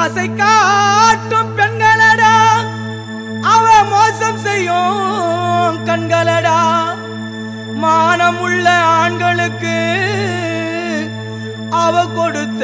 ஆசை காட்டும் பெண்களடா அவ மோசம் செய்யும் கண்களடா மானமுள்ள ஆண்களுக்கு அவ கொடுத்த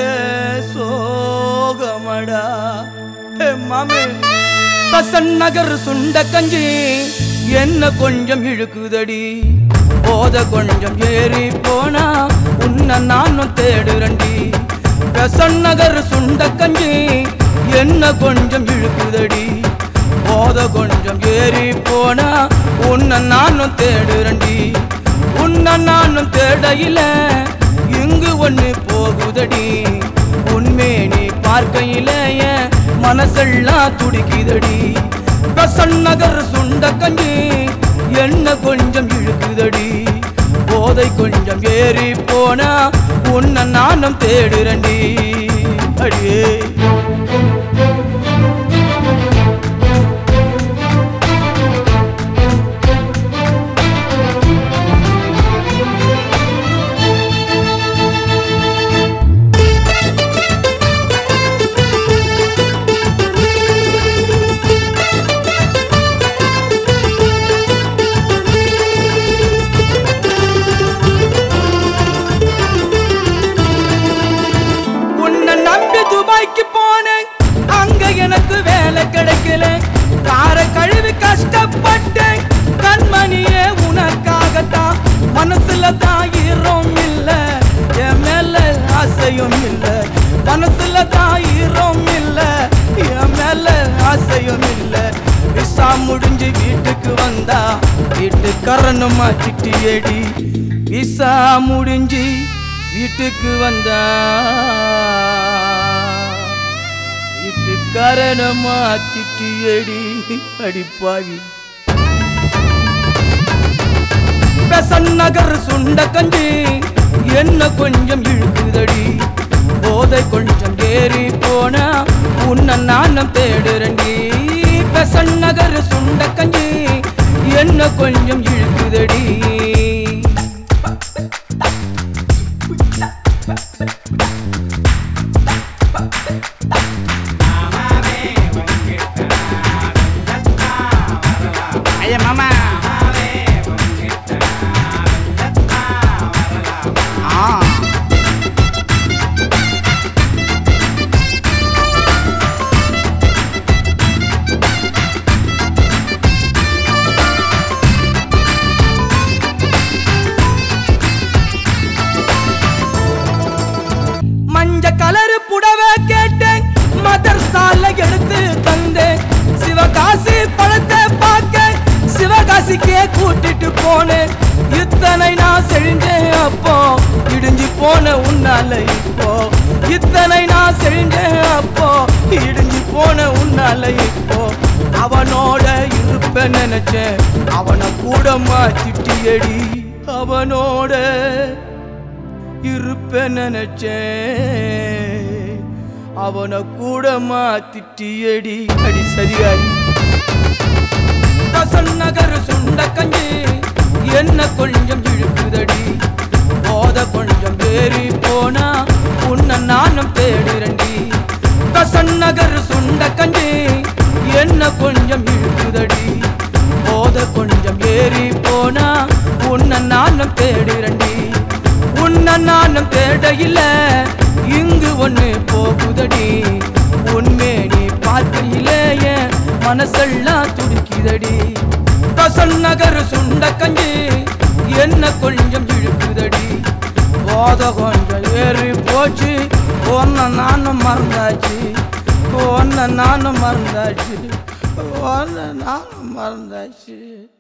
சோகமடா ஹே மாமே பசன் நகர் சுண்ட கஞ்சி என்ன கொஞ்சம் இழுக்குதடி போத கொஞ்சம் ஏறி போனா உன்னை நானும் தேடுறண்டி பெசன் நகர் சுண்ட கஞ்சி என்ன கொஞ்சம் இழுக்குதடி போத கொஞ்சம் ஏறி போனா உன்னை நானும் தேடுறண்டி உன்னை நானும் தேடையில இங்கு ஒண்ணு போகுதடி உண்மையை பார்க்கையில என் மனசெல்லாம் துடிக்குதடி பெசன் நகர் சுண்ட கஞ்சி என்ன கொஞ்சம் இழுக்குதடி போதை கொஞ்சம் ஏறி போனா உன்னை நானும் தேடுறண்டி அடியே உன்னை நம்பி துபாய்க்கு போனேன் அங்க எனக்கு வேலை கிடைக்கல கார கழுவி கஷ்டப்பட்டேன் கண்மணியே உனக்காகத்தான் மனசுல தான் ஈரம் இல்ல என் மேல ஆசையும் இல்ல மனசுல தான் ஈரம் இல்ல என் மேல ஆசையும் இல்ல விசா முடிஞ்சு வீட்டுக்கு வந்தா வீட்டுக்காரனுமா சிட்டியடி விசா முடிஞ்சு வீட்டுக்கு வந்தா வீட்டுக்காரனமா திட்டியடி அடிப்பாவி பெசன் நகர் சுண்ட கஞ்சி என்ன கொஞ்சம் இழுக்குதடி போதை கொஞ்சம் ஏறி போனா உன்னை நானும் தேடுறண்டி பெசன் நகர் சுண்ட கஞ்சி என்ன கொஞ்சம் இழுக்குதடி ஐயா மாமா ஆ மஞ்ச கலரு புடவை கேட்டேன் மதர் சால எடுத்து தந்தேன் சிவகாசி பழத்தை பார்க்க சிவகாசிக்கே கூட்டிட்டு போனேன் இத்தனை நான் செழிஞ்சேன் அப்போ இடிஞ்சு போன உன்னால இப்போ இத்தனை நான் செழிஞ்சேன் அப்போ இடிஞ்சு போன உன்னால இப்போ அவனோட இருப்ப நினைச்சேன் அவனை கூட மாத்திட்டியடி அவனோட இருப்ப நினைச்சேன் அவனை கூட மாத்திட்டியடி அடி சரியாடி பசன் நகர் சுண்ட கஞ்சி என்ன கொஞ்சம் இழுக்குதடி போத கொஞ்சம் ஏறி போனா உன்னை நானும் தேடுறண்டி பசன் நகர் சுண்ட கஞ்சி என்ன கொஞ்சம் இழுக்குதடி போத கொஞ்சம் ஏறி போனா உன்னை நானும் தேடுறண்டி உன்னை நானும் தேடையில இங்கு ஒண்ணு போகுதடி உண்மை நீ பார்க்கையிலே என் மனசெல்லாம் துடிக்குதடி பசன் நகர் சுண்ட கஞ்சி என்ன கொஞ்சம் இழுக்குதடி போத கொஞ்சம் ஏறி போச்சு ஒன்ன நானும் மறந்தாச்சு ஒன்ன நானும் மறந்தாச்சு ஒன்ன நானும் மறந்தாச்சு